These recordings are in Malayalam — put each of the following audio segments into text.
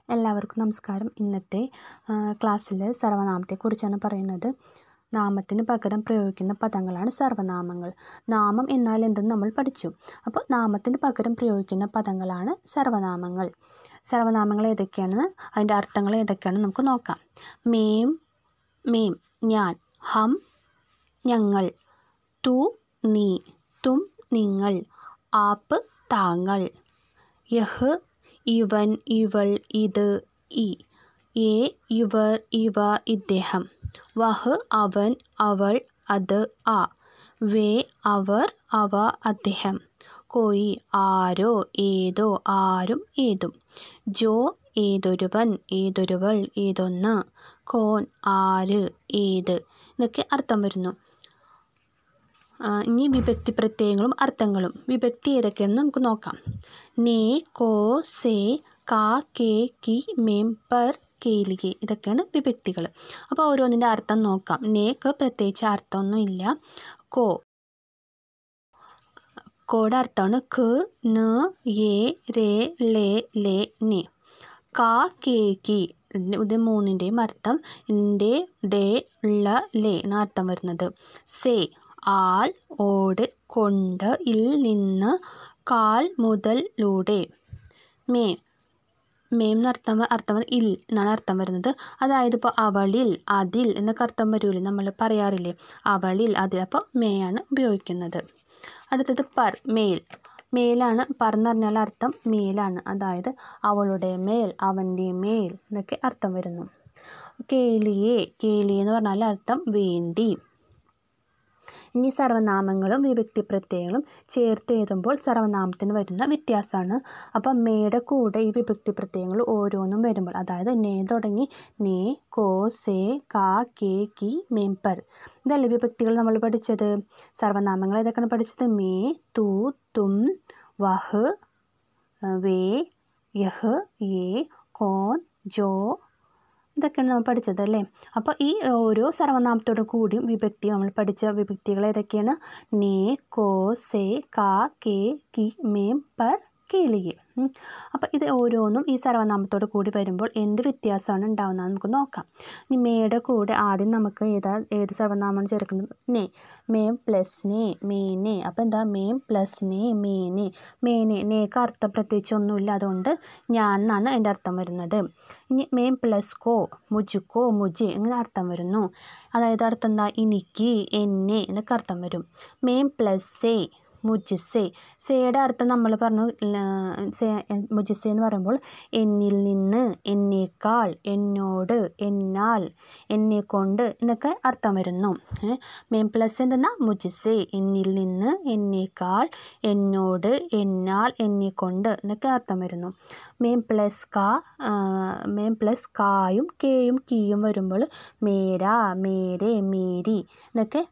എല്ലാവർക്കും നമസ്കാരം ഇന്നത്തെ ക്ലാസ്സിൽ സർവ്വനാമത്തെക്കുറിച്ചാണ് പറയുന്നത് നാമത്തിന് പകരം പ്രയോഗിക്കുന്ന പദങ്ങളാണ് സർവ്വനാമങ്ങൾ നാമം എന്നാൽ എന്തെന്ന് നമ്മൾ പഠിച്ചു അപ്പോൾ നാമത്തിന് പകരം പ്രയോഗിക്കുന്ന പദങ്ങളാണ് സർവ്വനാമങ്ങൾ സർവ്വനാമങ്ങൾ ഏതൊക്കെയാണ് അതിൻ്റെ അർത്ഥങ്ങൾ ഏതൊക്കെയാണെന്ന് നമുക്ക് നോക്കാം മേം മേം ഞാൻ ഹം ഞങ്ങൾ തു നീ തും നിങ്ങൾ ആപ്പ് താങ്കൾ യഹ് ഇവൻ ഇവൾ ഇത് ഈ ഏ ഇവർ ഇവ ഇദ്ദേഹം വഹ് അവൻ അവൾ അത് ആ വേ അവർ അവ അദ്ദേഹം കോയി ആരോ ഏതോ ആരും ഏതും ജോ ഏതൊരുവൻ ഏതൊരുവൾ ഏതൊന്ന് കോൻ ആര് ഏത് ഇതൊക്കെ അർത്ഥം വരുന്നു ഇനി വിഭക്തി പ്രത്യയങ്ങളും അർത്ഥങ്ങളും വിഭക്തി ഏതൊക്കെയാണെന്ന് നമുക്ക് നോക്കാം നേ കോ സേ കാ കേ കി മേം പർ കേലികെ ഇതൊക്കെയാണ് വിഭക്തികൾ അപ്പോൾ ഓരോന്നിൻ്റെ അർത്ഥം നോക്കാം നേക്ക് പ്രത്യേകിച്ച് അർത്ഥമൊന്നും ഇല്ല കോ കോയുടെ അർത്ഥമാണ് ക ന ഏ രേ ലേ ലേ നെ കാ കേ കി ഇത് മൂന്നിൻ്റെയും അർത്ഥം ഇൻ്റെ ഡേ ഉള്ള ലേ എന്ന അർത്ഥം വരുന്നത് സേ ആൽ ഓട് കൊണ്ട് ഇൽ നിന്ന് കാൽ മുതലൂടെ മേ മേം എന്നർത്ഥം അർത്ഥം ഇൽ എന്നാണ് അർത്ഥം വരുന്നത് അതായത് ഇപ്പോൾ അവളിൽ അതിൽ എന്നൊക്കെ അർത്ഥം വരൂലേ നമ്മൾ പറയാറില്ലേ അവളിൽ അതിൽ അപ്പോൾ മേ ആണ് ഉപയോഗിക്കുന്നത് അടുത്തത് പർ മേൽ മേലാണ് പർ എന്ന് പറഞ്ഞാൽ അർത്ഥം മേലാണ് അതായത് അവളുടെ മേൽ അവൻ്റെ മേൽ എന്നൊക്കെ അർത്ഥം വരുന്നു കേലിയെ കേലിയെ എന്ന് പറഞ്ഞാൽ അർത്ഥം വേണ്ടി ഇനി സർവനാമങ്ങളും വിഭക്തി പ്രത്യയങ്ങളും ചേർത്ത് എഴുതുമ്പോൾ സർവനാമത്തിന് വരുന്ന വ്യത്യാസമാണ് അപ്പം മേയുടെ കൂടെ ഈ വിഭക്തി പ്രത്യയങ്ങൾ ഓരോന്നും വരുമ്പോൾ അതായത് നേ തുടങ്ങി നേ കോ സേ കാ കേ കി മേംപർ ഇതല്ലേ വിഭക്തികൾ നമ്മൾ പഠിച്ചത് സർവനാമങ്ങൾ ഏതൊക്കെയാണ് പഠിച്ചത് മേ തു തും വഹ് വേ യഹ് യേ കോൻ ജോ ഇതൊക്കെയാണ് നമ്മൾ പഠിച്ചത് അല്ലേ അപ്പോൾ ഈ ഓരോ സർവനാമത്തോടു കൂടിയും വിഭക്തി നമ്മൾ പഠിച്ച വിഭക്തികൾ ഏതൊക്കെയാണ് നേ കോ സേ കാ കേ കി മേം പർ കേലിയെ അപ്പോൾ ഇത് ഓരോന്നും ഈ സർവനാമത്തോട് കൂടി വരുമ്പോൾ എന്ത് വ്യത്യാസമാണ് ഉണ്ടാകുന്നത് നമുക്ക് നോക്കാം ഇനി മേയുടെ കൂടെ ആദ്യം നമുക്ക് ഏതാ ഏത് സർവനാമമാണ് ചേർക്കുന്നത് നേ മേം പ്ലസ് നേ മേനെ അപ്പോൾ എന്താ മേം പ്ലസ് നേ മേനെ മേനെ നേക്ക് അർത്ഥം പ്രത്യേകിച്ച് ഒന്നുമില്ല അതുകൊണ്ട് ഞാൻ എന്നാണ് അതിൻ്റെ അർത്ഥം വരുന്നത് ഇനി മേം പ്ലസ് കോ മുജുക്കോ മുജി ഇങ്ങനെ അർത്ഥം വരുന്നു അതായത് അർത്ഥം എന്താ എനിക്ക് എന്നെ എന്നൊക്കെ അർത്ഥം വരും മേം പ്ലസ് സേ മുജിസെ സേയുടെ അർത്ഥം നമ്മൾ പറഞ്ഞു സേ മുജിസെ എന്ന് പറയുമ്പോൾ എന്നിൽ നിന്ന് എന്നേക്കാൾ എന്നോട് എന്നാൽ എന്നെ കൊണ്ട് എന്നൊക്കെ അർത്ഥം വരുന്നു മെയിൻ പ്ലസ് എന്തെന്നാ മുജിസെ എന്നിൽ നിന്ന് എന്നേക്കാൾ എന്നോട് എന്നാൽ എന്നെ കൊണ്ട് എന്നൊക്കെ അർത്ഥം വരുന്നു മെയിൻ പ്ലസ് കാ മെയിൻ പ്ലസ് കായും കേയും കീയും വരുമ്പോൾ മേര മേരെ മേരി എന്നൊക്കെ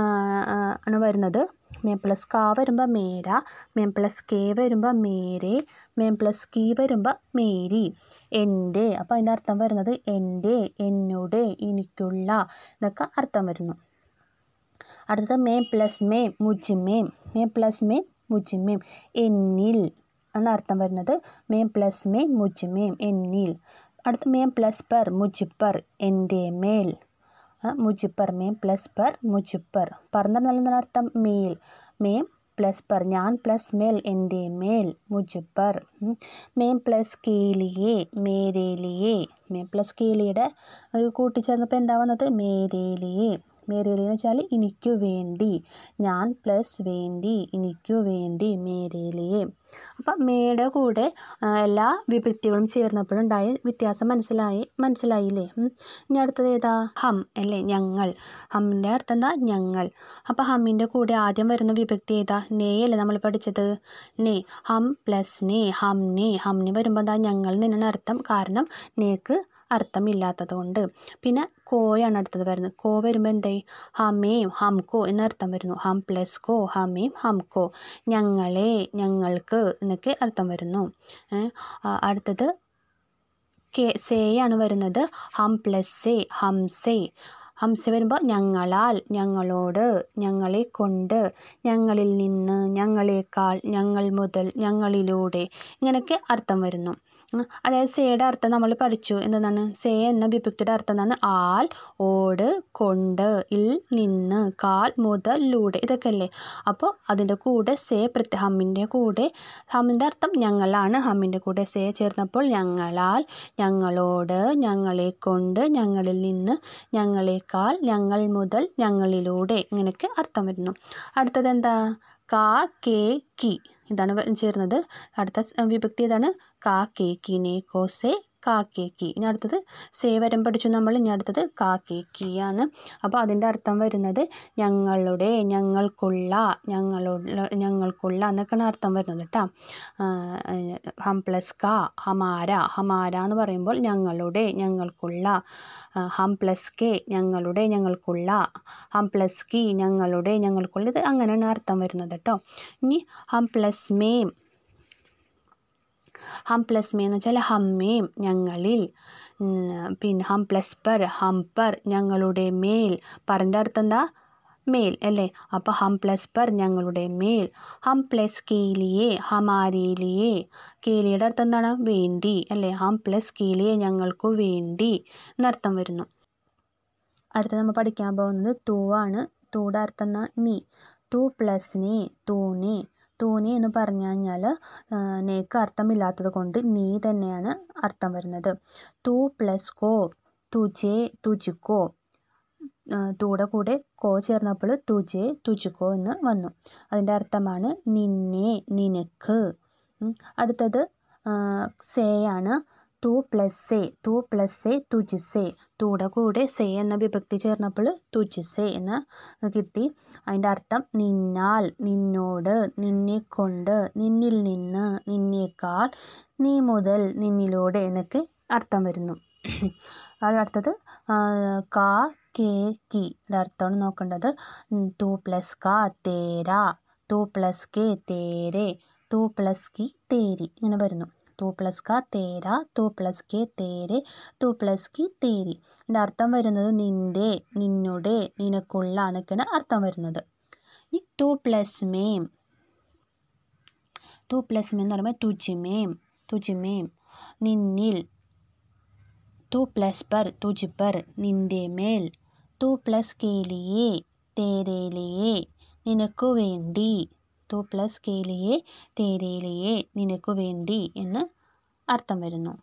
ആണ് വരുന്നത് മേം പ്ലസ് കാ വരുമ്പോൾ മേര മേം പ്ലസ് കെ വരുമ്പോൾ മേരെ മേം പ്ലസ് കീ വരുമ്പോൾ മേരി എൻ്റെ അപ്പോൾ അതിൻ്റെ അർത്ഥം വരുന്നത് എൻ്റെ എന്നോട് എനിക്കുള്ള എന്നൊക്കെ അർത്ഥം വരുന്നു അടുത്തത് മേം പ്ലസ് മേം മുജിമേം മേം പ്ലസ് മേം മുജിമേം എന്നിൽ എന്നർത്ഥം വരുന്നത് മേം പ്ലസ് മേം മുജിമേം എന്നിൽ അടുത്ത മേം പ്ലസ് പെർ മുജിപ്പർ എൻ്റെ മേൽ മുജിപ്പർ മേം പ്ലസ് പെർ മുജിപ്പർ പറഞ്ഞ നല്ല അർത്ഥം മേൽ മേം പ്ലസ് പെർ ഞാൻ പ്ലസ് മേൽ എൻ്റെ മേൽ മുജിപ്പർ മേം പ്ലസ് കേലിയെ മേരേലിയെ മേം പ്ലസ് കേലിയുടെ കൂട്ടിച്ചേർന്നപ്പോൾ എന്താ വന്നത് മേരേലിയെ മേരേലി എന്ന് വെച്ചാൽ എനിക്കു വേണ്ടി ഞാൻ പ്ലസ് വേണ്ടി എനിക്കു വേണ്ടി മേരേലിയെ അപ്പം മേയുടെ കൂടെ എല്ലാ വിഭക്തികളും ചേർന്നപ്പോഴുണ്ടായ വ്യത്യാസം മനസ്സിലായി മനസ്സിലായില്ലേ ഇനി അടുത്തത് ഏതാ ഹം അല്ലേ ഞങ്ങൾ ഹമ്മിൻ്റെ അർത്ഥം എന്താ ഞങ്ങൾ അപ്പോൾ ഹമ്മിൻ്റെ കൂടെ ആദ്യം വരുന്ന വിഭക്തി ഏതാ നേ അല്ലേ നമ്മൾ പഠിച്ചത് നേ ഹം പ്ലസ് നേ ഹം നേ ഹമ്മിന് വരുമ്പോൾ എന്താ ഞങ്ങൾ നിന്നാണ് അർത്ഥം കാരണം നേക്ക് അർത്ഥമില്ലാത്തത് കൊണ്ട് പിന്നെ കോയാണ് അടുത്തത് വരുന്നത് കോ വരുമ്പോൾ എന്തായി ഹമേം ഹംകോ എന്നർത്ഥം വരുന്നു ഹം പ്ലസ് കോ ഹമേം ഹംകോ ഞങ്ങളെ ഞങ്ങൾക്ക് എന്നൊക്കെ അർത്ഥം വരുന്നു അടുത്തത് കെ സേയാണ് വരുന്നത് ഹം പ്ലസ് സേ ഹംസേ ഹംസ വരുമ്പോൾ ഞങ്ങളാൽ ഞങ്ങളോട് ഞങ്ങളെ കൊണ്ട് ഞങ്ങളിൽ നിന്ന് ഞങ്ങളെക്കാൾ ഞങ്ങൾ മുതൽ ഞങ്ങളിലൂടെ ഇങ്ങനെയൊക്കെ അർത്ഥം വരുന്നു ഉം, അതായത് സേയുടെ അർത്ഥം നമ്മൾ പഠിച്ചു എന്താണ് സേ എന്ന വിഭക്തിയുടെ അർത്ഥം എന്താണ് ആൽ ഓട് കൊണ്ട് ഇൽ നിന്ന് കാൽ മുതൽ ലൂടെ ഇതൊക്കെ അല്ലേ അപ്പോൾ അതിൻ്റെ കൂടെ സേ പ്രത്യ ഹമ്മിൻ്റെ കൂടെ ഹമ്മിൻ്റെ അർത്ഥം ഞങ്ങളാണ് ഹമ്മിൻ്റെ കൂടെ സേ ചേർന്നപ്പോൾ ഞങ്ങളാൽ ഞങ്ങളോട് ഞങ്ങളെ കൊണ്ട് ഞങ്ങളിൽ നിന്ന് ഞങ്ങളെക്കാൾ ഞങ്ങൾ മുതൽ ഞങ്ങളിലൂടെ ഇങ്ങനെയൊക്കെ അർത്ഥം വരുന്നു അടുത്തത് എന്താ കാ കേ കി ഇതാണ് വ- ചേരുന്നത് അടുത്ത സ് വിഭക്തി ഏതാണ് കാ കേ കി നേ കോ സേ കാ കേ കി ഇനി അടുത്തത് സേ വരം പഠിച്ചു നമ്മൾ ഇനി അടുത്തത് കാ കേ കി ആണ് അപ്പോൾ അതിൻ്റെ അർത്ഥം വരുന്നത് ഞങ്ങളുടെ ഞങ്ങൾക്കുള്ള ഞങ്ങളുടെ ഞങ്ങൾക്കുള്ള എന്നൊക്കെയാണ് അർത്ഥം വരുന്നത് കേട്ടോ ഹം പ്ലസ് കാ ഹമാര ഹമാര എന്ന് പറയുമ്പോൾ ഞങ്ങളുടെ ഞങ്ങൾക്കുള്ള ആ, ഹം പ്ലസ് കെ ഞങ്ങളുടെ ഞങ്ങൾക്കുള്ള ഹം പ്ലസ് കി ഞങ്ങളുടെ ഞങ്ങൾക്കുള്ള ഇത് അങ്ങനെയാണ് അർത്ഥം വരുന്നത് കേട്ടോ ഇനി ഹം പ്ലസ് മേം ഹം പ്ലസ് മേ എന്ന് വെച്ചാൽ ഹമ്മേം ഞങ്ങളിൽ ഉം, പിന്നെ ഹം പ്ലസ് പർ ഹം പർ ഞങ്ങളുടെ മേൽ പറൻ്റെ അർത്ഥം എന്താ മേൽ അല്ലേ അപ്പോൾ ഹം പ്ലസ് പർ ഞങ്ങളുടെ മേൽ ഹം പ്ലസ് കേലിയെ ഹമാരേലിയെ കേലിയുടെ അർത്ഥം എന്താണ് വേണ്ടി അല്ലേ ഹം പ്ലസ് കേലിയെ ഞങ്ങൾക്ക് വേണ്ടി എന്നർത്ഥം വരുന്നു അടുത്ത നമ്മൾ പഠിക്കാൻ പോകുന്നത് തൂ ആണ് തൂടെ അർത്ഥം എന്നാ നീ ടു പ്ലസ് നീ തൂനെ തൂനെ എന്ന് പറഞ്ഞു കഴിഞ്ഞാൽ നേക്ക് അർത്ഥമില്ലാത്തത് കൊണ്ട് നീ തന്നെയാണ് അർത്ഥം വരുന്നത് ടു പ്ലസ് കോ തുജെ തുജുക്കോ ടൂടെ കൂടെ കോ ചേർന്നപ്പോൾ തുജെ തുജുക്കോ എന്ന് വന്നു അതിൻ്റെ അർത്ഥമാണ് നിന്നെ നിനക്ക് ഉം. അടുത്തത് സേ ആണ് ടു പ്ലസ് സേ ടു പ്ലസ് സേ തുജിസേ ടൂടെ കൂടെ സേ എന്ന വിഭക്തി ചേർന്നപ്പോൾ തുജിസേ എന്ന് കിട്ടി അതിൻ്റെ അർത്ഥം നിന്നാൽ നിന്നോട് നിന്നെ കൊണ്ട് നിന്നിൽ നിന്ന് നിന്നേക്കാൾ നീ മുതൽ നിന്നിലൂടെ എന്നൊക്കെ അർത്ഥം വരുന്നു അതിനടുത്തത് കാ കേ കി യുടെ അർത്ഥമാണ് നോക്കേണ്ടത് ടു പ്ലസ് കാ തേര ടു പ്ലസ് കെ തേരെ ടു പ്ലസ് കി തേരി ഇങ്ങനെ വരുന്നു ടു പ്ലസ് കാ തേര ടു പ്ലസ് കെ തേരെ ടു പ്ലസ് കി തേരി ഇതിൻ്റെ അർത്ഥം വരുന്നത് നിൻ്റെ നിന്നുടെ നിനക്കുള്ള എന്നൊക്കെയാണ് അർത്ഥം വരുന്നത് ഈ ടു പ്ലസ് മേം ടു പ്ലസ് മേം എന്ന് പറയുമ്പോൾ തുജിമേം തുജിമേം നിന്നിൽ ടു പ്ലസ് പർ തുജ് പർ നിൻ്റെ മേൽ ടു പ്ലസ് കേലിയെ തേരേലിയെ നിനക്കു വേണ്ടി ടു പ്ലസ് കേലിയെ തേരേലിയെ നിനക്കു വേണ്ടി എന്ന് അർത്ഥം വരുന്നു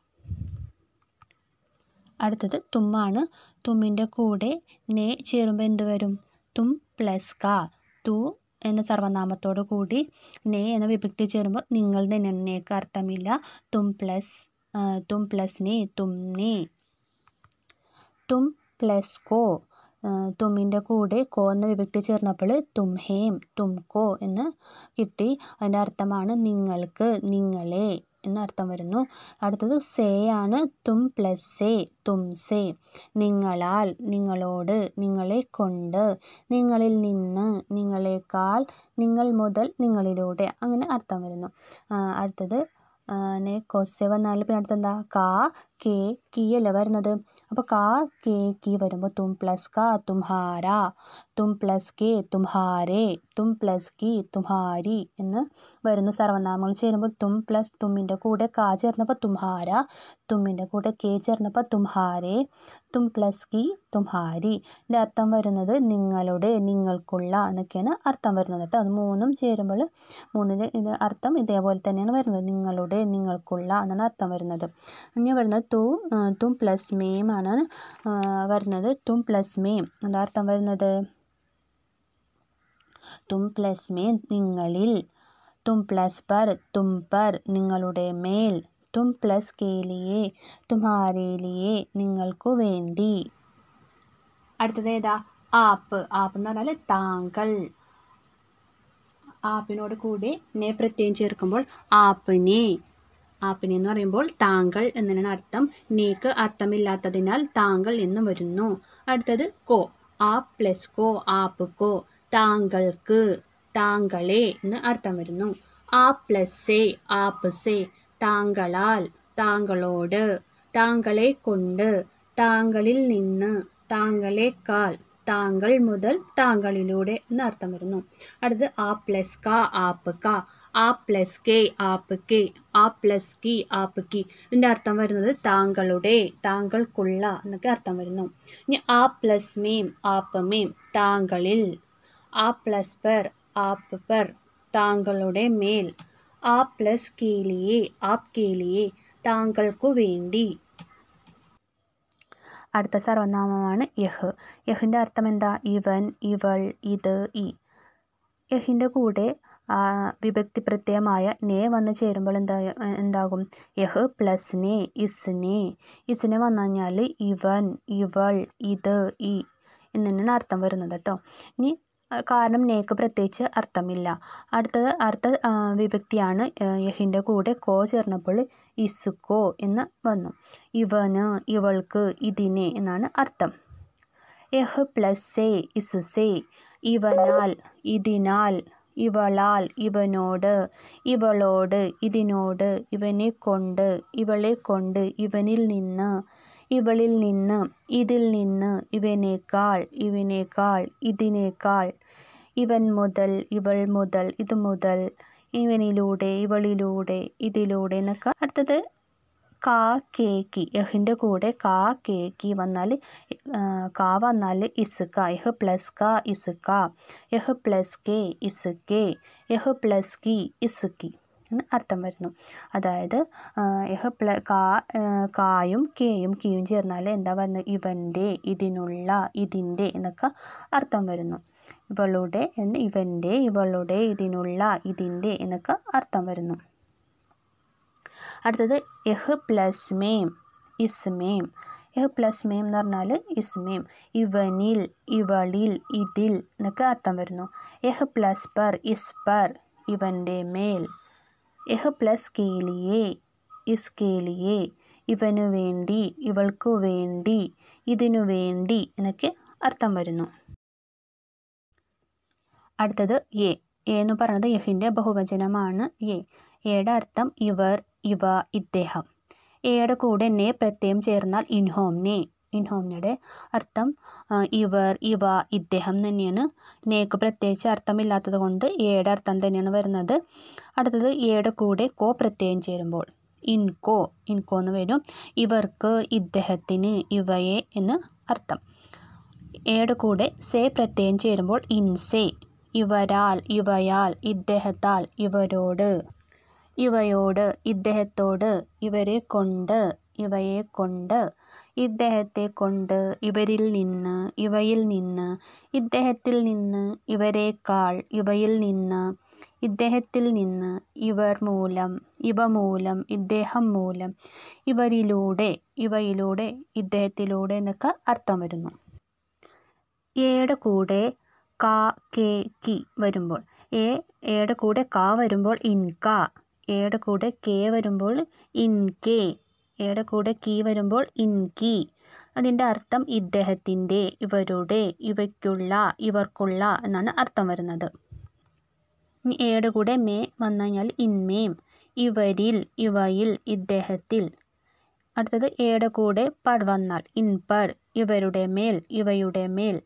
അടുത്തത് തുമ്മാണ് തുമ്മിൻ്റെ കൂടെ നെ ചേരുമ്പോൾ എന്ത് വരും തും പ്ലസ് കാ തു എന്ന സർവനാമത്തോടു കൂടി നെ എന്ന വിഭക്തി ചേരുമ്പോൾ നിങ്ങൾ തന്നെക്ക് അർത്ഥമില്ല തും പ്ലസ് തും പ്ലസ് നെ തും നെ തും പ്ലസ് കോ തുമ്മിൻ്റെ കൂടെ കോ എന്ന വിഭക്തി ചേർന്നപ്പോൾ തും ഹേം തും കോ എന്ന് കിട്ടി അതിൻ്റെ അർത്ഥമാണ് നിങ്ങൾക്ക് നിങ്ങളെ എന്ന അർത്ഥം വരുന്നു അടുത്തത് സേ ആണ് തും പ്ലസ് സേ തും സേ നിങ്ങളാൽ നിങ്ങളോട് നിങ്ങളെ കൊണ്ട് നിങ്ങളിൽ നിന്ന് നിങ്ങളെക്കാൾ നിങ്ങൾ മുതൽ നിങ്ങളിലൂടെ അങ്ങനെ അർത്ഥം വരുന്നു ആ, അടുത്തത് നെ കൊസെ വന്നാൽ പിന്നെ അടുത്ത് എന്താ കാ കേ കീ അല്ലേ വരുന്നത് അപ്പോൾ കാ കേ കീ വരുമ്പോൾ തും പ്ലസ് കാ തുംഹാര തും പ്ലസ് കെ തുംഹാരേ തും പ്ലസ് കി തുംഹാരി എന്ന് വരുന്നു സർവനാമങ്ങൾ ചേരുമ്പോൾ തും പ്ലസ് തുമ്മിൻ്റെ കൂടെ കാ ചേർന്നപ്പോൾ തുംഹാര തുമ്മിൻ്റെ കൂടെ കെ ചേർന്നപ്പോൾ തുംഹാരേ തും പ്ലസ് കി തുംഹാരി ഇതിൻ്റെ അർത്ഥം വരുന്നത് നിങ്ങളുടെ നിങ്ങൾക്കുള്ള എന്നൊക്കെയാണ് അർത്ഥം വരുന്നത് കേട്ടോ അത് മൂന്നും ചേരുമ്പോൾ മൂന്നിൻ്റെ ഇത് അർത്ഥം ഇതേപോലെ തന്നെയാണ് വരുന്നത് നിങ്ങളുടെ നിങ്ങൾക്കുള്ള എന്നാണ് അർത്ഥം വരുന്നത് ഇനി വരുന്നത് തു ആ, തും പ്ലസ് മേം ആണ് ആ, വരുന്നത് തും പ്ലസ് മേം എന്താ അർത്ഥം വരുന്നത് തും പ്ലസ് മേ നിങ്ങളിൽ തും പ്ലസ് പർ തും പർ നിങ്ങളുടെ മേൽ തും പ്ലസ് കേലിയെ തുമാരേലിയെ നിങ്ങൾക്കു വേണ്ടി അടുത്തത് ഏതാ ആപ്പ് ആപ്പ് എന്ന് പറഞ്ഞാൽ താങ്കൾ ആപ്പിനോട് കൂടി നെ പ്രത്യയം ചേർക്കുമ്പോൾ ആപ്പിനെ ആപ്പിനെ എന്ന് പറയുമ്പോൾ താങ്കൾ എന്നതിനാണ് അർത്ഥം നേക്ക് അർത്ഥമില്ലാത്തതിനാൽ താങ്കൾ എന്ന് വരുന്നു അടുത്തത് കോ ആ പ്ലസ് കോ ആപ്പ് കോ താങ്കൾക്ക് താങ്കളെ എന്ന് അർത്ഥം വരുന്നു ആ പ്ലസ് സേ ആപ്പ് സേ താങ്കളാൽ താങ്കളോട് താങ്കളെ കൊണ്ട് താങ്കളിൽ നിന്ന് താങ്കളെക്കാൾ താങ്കൾ മുതൽ താങ്കളിലൂടെ എന്ന് അർത്ഥം വരുന്നു അടുത്ത് ആ പ്ലസ് ക ആപ്പ് ക ആ പ്ലസ് കെ ആപ്പ് കെ ആ പ്ലസ് കി ആപ്പ് കി ഇതിൻ്റെ അർത്ഥം വരുന്നത് താങ്കളുടെ താങ്കൾക്കുള്ള എന്നൊക്കെ അർത്ഥം വരുന്നു ഇനി ആ പ്ലസ് മീം ആപ്പ് മീം താങ്കളിൽ ആ പ്ലസ് പെർ ആപ്പ് പെർ താങ്കളുടെ മേൽ ആ പ്ലസ് കേലിയെ ആപ്പ് കേലിയെ താങ്കൾക്കു വേണ്ടി അടുത്ത സർവനാമമാണ് യഹ് യഹിൻ്റെ അർത്ഥം എന്താ ഇവൻ ഇവൾ ഇത് ഈ യഹിൻ്റെ കൂടെ വിഭക്തി പ്രത്യയമായ നേ വന്ന് ചേരുമ്പോൾ എന്താ എന്താകും യഹ് പ്ലസ് നേ ഇസ്നെ ഇസ്നെ വന്നു കഴിഞ്ഞാൽ ഇവൻ ഇവൾ ഇത് ഈ എന്നിങ്ങനെ അർത്ഥം വരുന്നത് കേട്ടോ ഇനി കാരണം നേക്ക് പ്രത്യേകിച്ച് അർത്ഥമില്ല അടുത്തത് അടുത്ത വിഭക്തിയാണ് യഹിൻ്റെ കൂടെ കോ ചേർന്നപ്പോൾ ഇസുക്കോ എന്ന് വന്നു ഇവന് ഇവൾക്ക് ഇതിനെ എന്നാണ് അർത്ഥം യഹ് പ്ലസ് സേ ഇസുസേ ഇവനാൽ ഇതിനാൽ ഇവളാൽ ഇവനോട് ഇവളോട് ഇതിനോട് ഇവനെ കൊണ്ട് ഇവളെ കൊണ്ട് ഇവനിൽ നിന്ന് ഇവളിൽ നിന്ന് ഇതിൽ നിന്ന് ഇവനേക്കാൾ ഇവനേക്കാൾ ഇതിനേക്കാൾ ഇവൻ മുതൽ ഇവൾ മുതൽ ഇത് മുതൽ ഇവനിലൂടെ ഇവളിലൂടെ ഇതിലൂടെ എന്നൊക്കെ അടുത്തത് കാ കേക്കി യഹിൻ്റെ കൂടെ കാ കേക്കി വന്നാൽ കാ വന്നാൽ ഇസുക യഹ് പ്ലസ് ക ഇസുക യഹ് പ്ലസ് കെ ഇസുക്കെ യഹ് പ്ലസ് കി ഇസുക്കി എന്ന് അർത്ഥം വരുന്നു അതായത് യഹ് പ്ല കാ കായും കേയും കീയും ചേർന്നാൽ എന്താ പറയുന്നത് ഇവൻ്റെ ഇതിനുള്ള ഇതിൻ്റെ എന്നൊക്കെ അർത്ഥം വരുന്നു ഇവളുടെ എന്ന് ഇവൻ്റെ ഇവളുടെ ഇതിനുള്ള ഇതിൻ്റെ എന്നൊക്കെ അർത്ഥം വരുന്നു അടുത്തത് യഹ് പ്ലസ് മേം ഇസ്മേം യഹ് പ്ലസ് മേം എന്ന് പറഞ്ഞാൽ ഇസ്മേം ഇവനിൽ ഇവളിൽ ഇതിൽ എന്നൊക്കെ അർത്ഥം വരുന്നു യഹ് പ്ലസ് പർ ഇസ് പർ ഇവൻ്റെ മേൽ യഹ് പ്ലസ് കേലിയെ ഇസ് കേലിയെ ഇവനു വേണ്ടി ഇവൾക്കു വേണ്ടി ഇതിനു വേണ്ടി എന്നൊക്കെ അർത്ഥം വരുന്നു അടുത്തത് എ എ എന്ന് പറയുന്നത് യഹിൻ്റെ ബഹുവചനമാണ് എ എയുടെ അർത്ഥം ഇവർ ഇവ ഇദ്ദേഹം എയുടെ കൂടെ നെ പ്രത്യയം ചേർന്നാൽ ഇൻഹോംനെ ഇൻഹോംനയുടെ അർത്ഥം ഇവർ ഇവ ഇദ്ദേഹം തന്നെയാണ് നേക്ക് പ്രത്യേകിച്ച് അർത്ഥമില്ലാത്തത് കൊണ്ട് എയുടെ അർത്ഥം തന്നെയാണ് വരുന്നത് അടുത്തത് എയുടെ കൂടെ കോ പ്രത്യയം ചേരുമ്പോൾ ഇൻകോ ഇൻകോ എന്ന് വരും ഇവർക്ക് ഇദ്ദേഹത്തിന് ഇവയെ എന്ന് അർത്ഥം എയുടെ കൂടെ സേ പ്രത്യയം ചേരുമ്പോൾ ഇൻസേ ഇവരാൽ ഇവയാൽ ഇദ്ദേഹത്താൽ ഇവരോട് ഇവയോട് ഇദ്ദേഹത്തോട് ഇവരെ കൊണ്ട് ഇവയെ കൊണ്ട് ഇദ്ദേഹത്തെ കൊണ്ട് ഇവരിൽ നിന്ന് ഇവയിൽ നിന്ന് ഇദ്ദേഹത്തിൽ നിന്ന് ഇവരെക്കാൾ ഇവയിൽ നിന്ന് ഇദ്ദേഹത്തിൽ നിന്ന് ഇവർ മൂലം ഇവ മൂലം ഇദ്ദേഹം മൂലം ഇവരിലൂടെ ഇവയിലൂടെ ഇദ്ദേഹത്തിലൂടെ എന്നൊക്കെ അർത്ഥം വരുന്നു എയുടെ കൂടെ കാ കെ കി വരുമ്പോൾ എ എയുടെ കൂടെ കാ വരുമ്പോൾ ഇൻക എയുടെ കൂടെ കെ വരുമ്പോൾ ഇൻ കെ എയുടെ കൂടെ കീ വരുമ്പോൾ ഇൻ കി അതിൻ്റെ അർത്ഥം ഇദ്ദേഹത്തിൻ്റെ ഇവരുടെ ഇവയ്ക്കുള്ള ഇവർക്കുള്ള എന്നാണ് അർത്ഥം വരുന്നത് ഇനി എയുടെ കൂടെ മേ വന്നു കഴിഞ്ഞാൽ ഇൻമേം ഇവരിൽ ഇവയിൽ ഇദ്ദേഹത്തിൽ അടുത്തത് എയുടെ കൂടെ പർ വന്നാൽ ഇൻപർ ഇവരുടെ മേൽ ഇവയുടെ മേൽ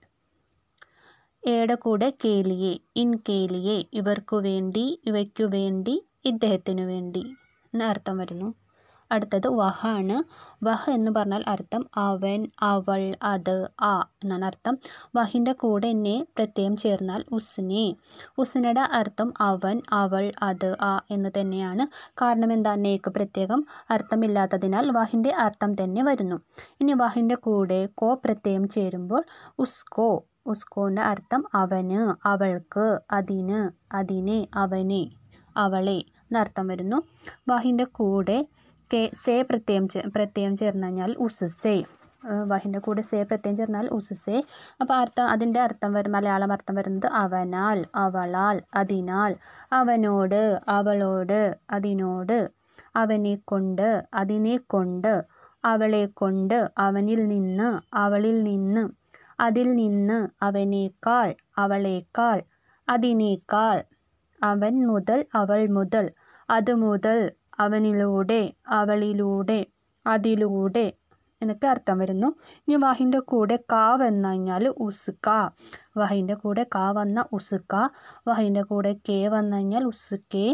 എയുടെ കൂടെ കേലിയെ ഇൻ കേലിയെ ഇവർക്കു വേണ്ടി ഇവയ്ക്കു വേണ്ടി ഇദ്ദേഹത്തിനു വേണ്ടി എന്ന അർത്ഥം വരുന്നു അടുത്തത് വഹാണ് വഹ എന്ന് പറഞ്ഞാൽ അർത്ഥം അവൻ അവൾ അത് ആ എന്നാണ് അർത്ഥം വഹിൻ്റെ കൂടെ എന്നെ പ്രത്യയം ചേർന്നാൽ ഉസ്നെ ഉസ്നയുടെ അർത്ഥം അവൻ അവൾ അത് ആ എന്ന് തന്നെയാണ് കാരണം എന്താ നേക്ക് പ്രത്യേകം അർത്ഥമില്ലാത്തതിനാൽ വഹിൻ്റെ അർത്ഥം തന്നെ വരുന്നു ഇനി വഹിൻ്റെ കൂടെ കോ പ്രത്യയം ചേരുമ്പോൾ ഉസ്കോ ഉസ്കോൻ്റെ അർത്ഥം അവന് അവൾക്ക് അതിന് അതിനെ അവനെ അവളെ എന്നർത്ഥം വരുന്നു വഹിൻ്റെ കൂടെ കെ സേ പ്രത്യയം ചേ പ്രത്യയം ചേർന്ന് കഴിഞ്ഞാൽ ഉസ്സേ വഹിൻ്റെ കൂടെ സേ പ്രത്യയം ചേർന്നാൽ ഉസ്സേ അപ്പോൾ അർത്ഥം അതിൻ്റെ അർത്ഥം വരും മലയാളം അർത്ഥം വരുന്നത് അവനാൽ അവളാൽ അതിനാൽ അവനോട് അവളോട് അതിനോട് അവനെ കൊണ്ട് അതിനെ കൊണ്ട് അവളെ കൊണ്ട് അവനിൽ നിന്ന് അവളിൽ നിന്ന് അതിൽ നിന്ന് അവനേക്കാൾ അവളേക്കാൾ അതിനേക്കാൾ അവൻ മുതൽ അവൾ മുതൽ അത് മുതൽ അവനിലൂടെ അവളിലൂടെ അതിലൂടെ എന്നൊക്കെ അർത്ഥം വരുന്നു ഇനി വാഹിൻ്റെ കൂടെ കാ വന്നു കഴിഞ്ഞാൽ ഉസുക്ക വാഹിൻ്റെ കൂടെ കാ വന്ന ഉസുക്ക വാഹിൻ്റെ കൂടെ കെ വന്നു കഴിഞ്ഞാൽ ഉസുക്കെ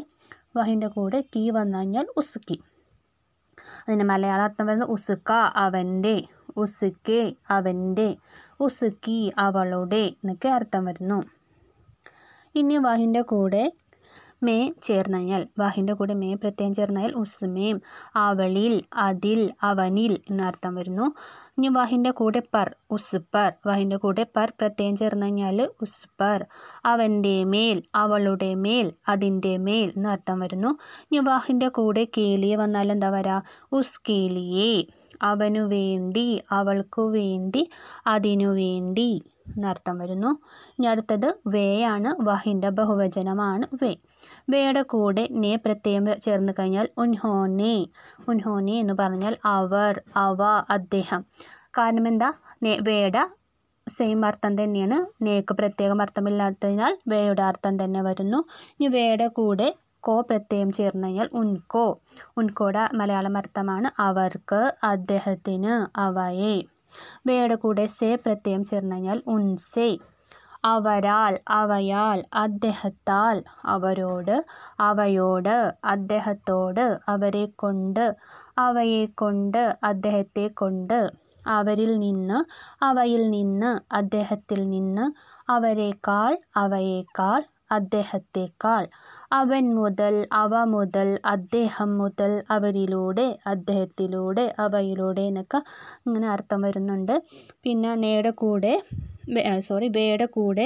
വഹിൻ്റെ കൂടെ കീ വന്നു കഴിഞ്ഞാൽ ഉസ്കി അതിൻ്റെ മലയാള അർത്ഥം വരുന്നത് ഉസുക്ക അവൻ്റെ ഉസുക്കെ അവൻ്റെ ഉസുക്കി അവളുടെ എന്നൊക്കെ അർത്ഥം വരുന്നു ഇനി വാഹിൻ്റെ കൂടെ മേ ചേർന്ന് കഴിഞ്ഞാൽ വാഹിൻ്റെ കൂടെ മേ പ്രത്യേകം ചേർന്ന് കഴിഞ്ഞാൽ ഉസ്മേം അവളിൽ അതിൽ അവനിൽ എന്നർത്ഥം വരുന്നു ഇനി വാഹിൻ്റെ കൂടെ പർ ഉസ്പർ വാഹിൻ്റെ കൂടെ പർ പ്രത്യേകം ചേർന്ന് കഴിഞ്ഞാൽ ഉസ്പർ അവൻ്റെ മേൽ അവളുടെ മേൽ അതിൻ്റെ മേൽ എന്നർത്ഥം വരുന്നു ഇനി വാഹിൻ്റെ കൂടെ കേലിയെ വന്നാൽ എന്താ വരാ ഉസ് കേലിയെ അവനു വേണ്ടി അവൾക്കു വേണ്ടി അതിനു വേണ്ടി എന്നർത്ഥം വരുന്നു ഇനി അടുത്തത് വേയാണ് വഹിൻ്റെ ബഹുവചനമാണ് വേ വേയുടെ കൂടെ നേ പ്രത്യേകം ചേർന്ന് കഴിഞ്ഞാൽ ഉൻഹോനെ ഉൻഹോനെ എന്ന് പറഞ്ഞാൽ അവർ അവ അദ്ദേഹം കാരണം എന്താ നേ വേയുടെ സെയിം അർത്ഥം തന്നെയാണ് നേക്ക് പ്രത്യേകം അർത്ഥമില്ലാത്തതിനാൽ വേയുടെ അർത്ഥം തന്നെ വരുന്നു ഇനി വേയുടെ കൂടെ കോ പ്രത്യയം ചേർന്ന് കഴിഞ്ഞാൽ ഉൻകോ ഉൻകോയുടെ മലയാളം അർത്ഥമാണ് അവർക്ക് അദ്ദേഹത്തിന് അവയെ വേയുടെ കൂടെ സേ പ്രത്യയം ചേർന്ന് കഴിഞ്ഞാൽ ഉൻസെ അവരാൽ അവയാൽ അദ്ദേഹത്താൽ അവരോട് അവയോട് അദ്ദേഹത്തോട് അവരെ കൊണ്ട് അവയെ കൊണ്ട് അദ്ദേഹത്തെ കൊണ്ട് അവരിൽ നിന്ന് അവയിൽ നിന്ന് അദ്ദേഹത്തിൽ നിന്ന് അവരെക്കാൾ അവയേക്കാൾ അദ്ദേഹത്തെക്കാൾ അവൻ മുതൽ അവ മുതൽ അദ്ദേഹം മുതൽ അവരിലൂടെ അദ്ദേഹത്തിലൂടെ അവയിലൂടെ എന്നൊക്കെ ഇങ്ങനെ അർത്ഥം വരുന്നുണ്ട് പിന്നെ നേയുടെ കൂടെ സോറി വേയുടെ കൂടെ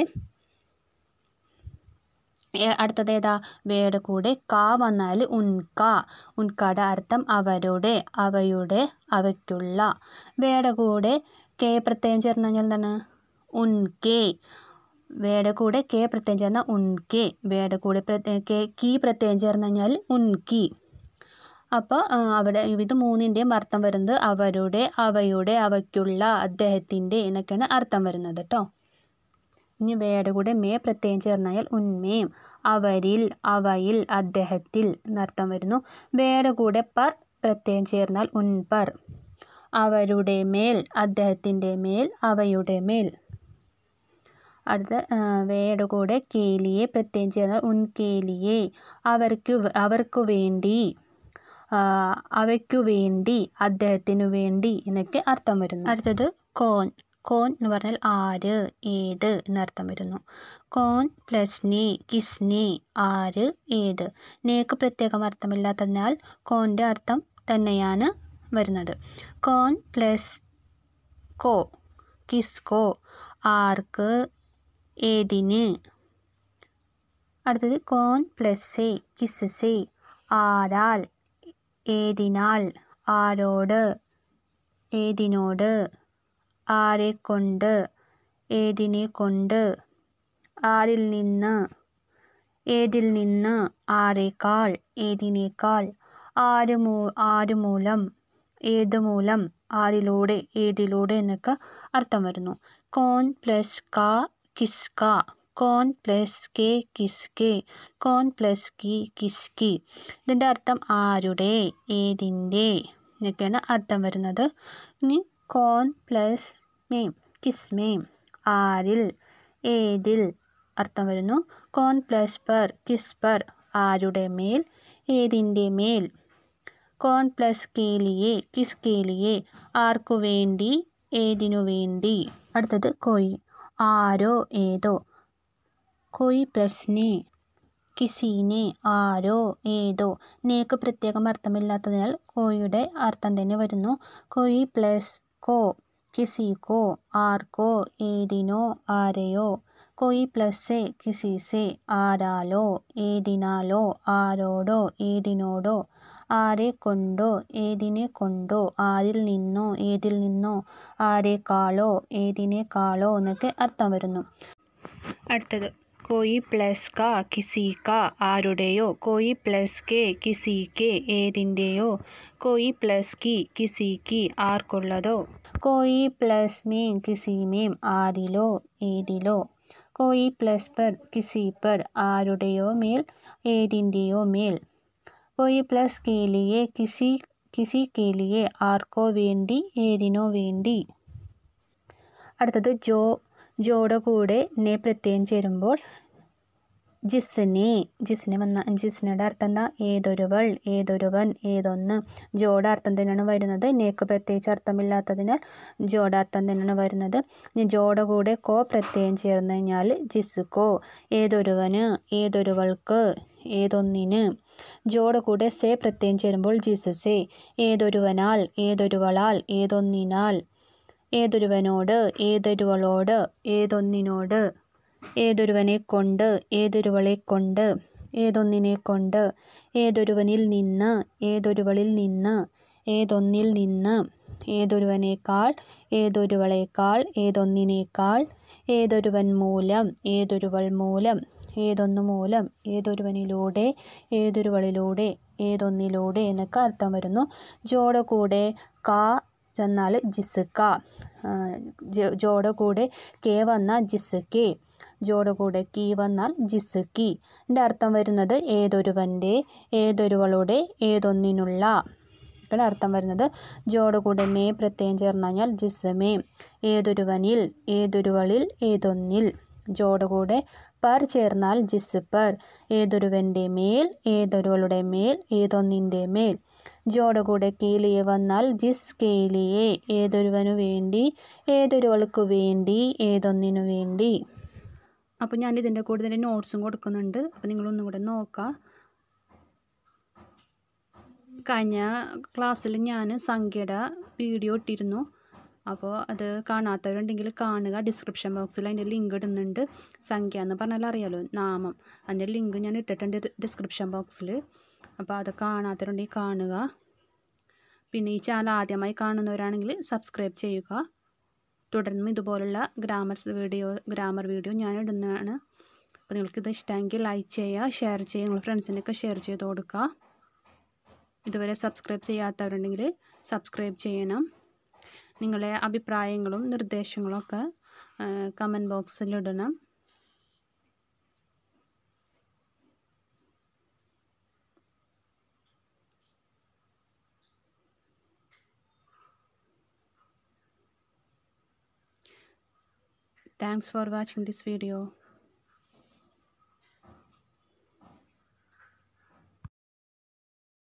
അടുത്തത് ഏതാ വേയുടെ കൂടെ കാ വന്നാൽ ഉൻക ഉൻകയുടെ അർത്ഥം അവരുടെ അവയുടെ അവയ്ക്കുള്ള വേയുടെ കൂടെ കെ പ്രത്യയം ചേർന്ന് കഴിഞ്ഞാൽ എന്താണ് ഉൻകെ വേയുടെ കൂടെ കെ പ്രത്യയം ചേർന്ന ഉൻകെ വേയുടെ കൂടെ കെ കീ പ്രത്യയം ചേർന്ന് കഴിഞ്ഞാൽ ഉൻകി അപ്പോൾ അവിടെ ഇത് മൂന്നിൻ്റെയും അർത്ഥം വരുന്നത് അവരുടെ അവയുടെ അവയ്ക്കുള്ള അദ്ദേഹത്തിൻ്റെ എന്നൊക്കെയാണ് അർത്ഥം വരുന്നത് കേട്ടോ ഇനി വേയുടെ കൂടെ മേ പ്രത്യയം ചേർന്നാൽ ഉന്മേം അവരിൽ അവയിൽ അദ്ദേഹത്തിൽ എന്നർത്ഥം വരുന്നു വേയുടെ കൂടെ പർ പ്രത്യയം ചേർന്നാൽ ഉൻപർ അവരുടെ മേൽ അദ്ദേഹത്തിൻ്റെ മേൽ അവയുടെ മേൽ അടുത്ത വേയുടെ കൂടെ കേലിയെ പ്രത്യയം ചേർന്നാൽ ഉൻകേലിയെ അവർക്ക് അവർക്ക് വേണ്ടി അവയ്ക്കു വേണ്ടി അദ്ദേഹത്തിനു വേണ്ടി എന്നൊക്കെ അർത്ഥം വരുന്നു അടുത്തത് കോൻ കോൻ എന്ന് പറഞ്ഞാൽ ആര് ഏത് എന്നർത്ഥം വരുന്നു കോൻ പ്ലസ് നെ കിസ്നെ ആര് ഏത് നേക്ക് പ്രത്യേകം അർത്ഥമില്ലാത്തതിനാൽ കോൻ്റെ അർത്ഥം തന്നെയാണ് വരുന്നത് കോൻ പ്ലസ് കോ കിസ്കോ ആർക്ക് ഏതിന് അടുത്തത് കോൻ പ്ലസ് സെ കിസ് സെ ആരാൽ ഏതിനാൽ ആരോട് ഏതിനോട് ആരെ കൊണ്ട് ഏതിനെ കൊണ്ട് ആരിൽ നിന്ന് ഏതിൽ നിന്ന് ആരേക്കാൾ ഏതിനേക്കാൾ ആര് മൂ ആര് മൂലം ഏത് മൂലം ആരിലൂടെ ഏതിലൂടെ എന്നൊക്കെ അർത്ഥം വരുന്നു കോൺ പ്ലസ് ക കിസ്ക കോൺ പ്ലസ് കെ കിസ്കെ കോൺ പ്ലസ് കി കിസ്കി ഇതിൻ്റെ അർത്ഥം ആരുടെ ഏതിൻ്റെ എന്നൊക്കെയാണ് അർത്ഥം വരുന്നത് ഇനി കോൺ പ്ലസ് മേം കിസ്മേം ആരിൽ ഏതിൽ അർത്ഥം വരുന്നു കോൺ പ്ലസ് പർ കിസ് പർ ആരുടെ മേൽ ഏതിൻ്റെ മേൽ കോൺ പ്ലസ് കേലിയെ കിസ് കേലിയെ ആർക്കു വേണ്ടി ഏതിനു വേണ്ടി അടുത്തത് കൊയ് ആരോ ഏതോ കൊയ് പ്ലസ് നെ കിസീനെ ആരോ ഏതോ നേക്ക് പ്രത്യേകം അർത്ഥമില്ലാത്തതിനാൽ കോയുടെ അർത്ഥം തന്നെ വരുന്നു കൊയ് പ്ലസ് കോ കിസിക്കോ ആർക്കോ ഏതിനോ ആരെയോ കൊയ് പ്ലസ് കിസിസെ ആരാലോ ഏതിനാലോ ആരോടോ ഏതിനോടോ ആരെ കൊണ്ടോ ഏതിനെ കൊണ്ടോ ആരിൽ നിന്നോ ഏതിൽ നിന്നോ ആരെക്കാളോ ഏതിനേക്കാളോ എന്നൊക്കെ അർത്ഥം വരുന്നു അടുത്തത് കോയി പ്ലസ് ക കിസി ക ആരുടെയോ കോയി പ്ലസ് കെ കിസി കെ ഏതിൻ്റെയോ കോയി പ്ലസ് കി കിസി കി ആർക്കുള്ളതോ കോയി പ്ലസ് മേം കിസി മേം ആരിലോ ഏതിലോ കോയി പ്ലസ് പർ കിസി പർ ആരുടെയോ മേൽ ഏതിൻ്റെയോ മേൽ കോയി പ്ലസ് के लिए किसी किसी के लिए ആർക്കോ വേണ്ടി ഏതിനോ വേണ്ടി അടുത്തത് ജോ ജോയുടെ കൂടെ നെ പ്രത്യയം ചേരുമ്പോൾ ജിസ്നെ ജിസ്നെ വന്ന ജിസ്നയുടെ അർത്ഥം എന്താ ഏതൊരുവൾ ഏതൊരുവൻ ഏതൊന്ന് ജോയുടെ അർത്ഥം തന്നെയാണ് വരുന്നത് നേക്ക് പ്രത്യേകിച്ച് അർത്ഥമില്ലാത്തതിനാൽ ജോയുടെ അർത്ഥം തന്നെയാണ് വരുന്നത് ഇനി ജോയുടെ കൂടെ കോ പ്രത്യയം ചേർന്ന് കഴിഞ്ഞാൽ ജിസ്കോ ഏതൊരുവന് ഏതൊരുവൾക്ക് ഏതൊന്നിന് ജോയുടെ കൂടെ സേ പ്രത്യയം ചേരുമ്പോൾ ജിസസേ ഏതൊരുവനാൽ ഏതൊരുവളാൽ ഏതൊന്നിനാൽ ഏതൊരുവനോട് ഏതൊരുവളോട് ഏതൊന്നിനോട് ഏതൊരുവനെ കൊണ്ട് ഏതൊരുവളെ കൊണ്ട് ഏതൊന്നിനെ കൊണ്ട് ഏതൊരുവനിൽ നിന്ന് ഏതൊരുവളിൽ നിന്ന് ഏതൊന്നിൽ നിന്ന് ഏതൊരുവനേക്കാൾ ഏതൊരുവളേക്കാൾ ഏതൊന്നിനേക്കാൾ ഏതൊരുവൻ മൂലം ഏതൊരുവൾ മൂലം ഏതൊന്ന് മൂലം ഏതൊരുവനിലൂടെ ഏതൊരുവളിലൂടെ ഏതൊന്നിലൂടെ എന്നൊക്കെ അർത്ഥം വരുന്നു ജോയുടെ കൂടെ കാ ചെന്നാൽ ജിസ്ക ജോയുടെ കൂടെ കെ വന്നാൽ ജിസ്കെ ജോയുടെ കൂടെ കീ വന്നാൽ ജിസ്കി ഇതിൻ്റെ അർത്ഥം വരുന്നത് ഏതൊരുവൻ്റെ ഏതൊരുവളുടെ ഏതൊന്നിനുള്ള ഇവിടെ അർത്ഥം വരുന്നത് ജോയുടെ കൂടെ മേ പ്രത്യയം ചേർന്ന് കഴിഞ്ഞാൽ ജിസ്മേ ഏതൊരുവനിൽ ഏതൊരുവളിൽ ഏതൊന്നിൽ ജോയുടെ കൂടെ പർ ചേർന്നാൽ ജിസ് പർ ഏതൊരുവൻ്റെ മേൽ ഏതൊരുവളുടെ മേൽ ഏതൊന്നിൻ്റെ മേൽ ജോയുടെ കൂടെ കേലിയെ വന്നാൽ ജിസ് കേലിയെ ഏതൊരുവനു വേണ്ടി ഏതൊരുവൾക്ക് വേണ്ടി ഏതൊന്നിനു വേണ്ടി അപ്പോൾ ഞാൻ ഇതിൻ്റെ കൂടെ തന്നെ നോട്ട്സും കൊടുക്കുന്നുണ്ട് അപ്പോൾ നിങ്ങളൊന്നും കൂടെ നോക്കുക കഴിഞ്ഞ ക്ലാസ്സിൽ ഞാൻ സംഖ്യയുടെ വീഡിയോ ഇട്ടിരുന്നു അപ്പോൾ അത് കാണാത്തവരുണ്ടെങ്കിൽ കാണുക ഡിസ്ക്രിപ്ഷൻ ബോക്സിൽ അതിൻ്റെ ലിങ്ക് ഇടുന്നുണ്ട് സംഖ്യ എന്ന് പറഞ്ഞാൽ അറിയാലോ നാമം അതിൻ്റെ ലിങ്ക് ഞാൻ ഇട്ടിട്ടുണ്ട് ഡിസ്ക്രിപ്ഷൻ ബോക്സിൽ അപ്പോൾ അത് കാണാത്തവരുണ്ടെങ്കിൽ കാണുക പിന്നെ ഈ ചാനൽ ആദ്യമായി കാണുന്നവരാണെങ്കിൽ സബ്സ്ക്രൈബ് ചെയ്യുക തുടർന്നും ഇതുപോലുള്ള ഗ്രാമർസ് വീഡിയോ ഗ്രാമർ വീഡിയോ ഞാൻ ഇടുന്നതാണ് അപ്പോൾ നിങ്ങൾക്കിത് ഇഷ്ടമെങ്കിൽ ലൈക്ക് ചെയ്യുക ഷെയർ ചെയ്യുക നിങ്ങളുടെ ഫ്രണ്ട്സിനൊക്കെ ഷെയർ ചെയ്ത് കൊടുക്കുക ഇതുവരെ സബ്സ്ക്രൈബ് ചെയ്യാത്തവരുണ്ടെങ്കിൽ സബ്സ്ക്രൈബ് ചെയ്യണം നിങ്ങളുടെ അഭിപ്രായങ്ങളും നിർദ്ദേശങ്ങളും ഒക്കെ കമൻറ്റ് ബോക്സിൽ ഇടണം Thanks for watching this video.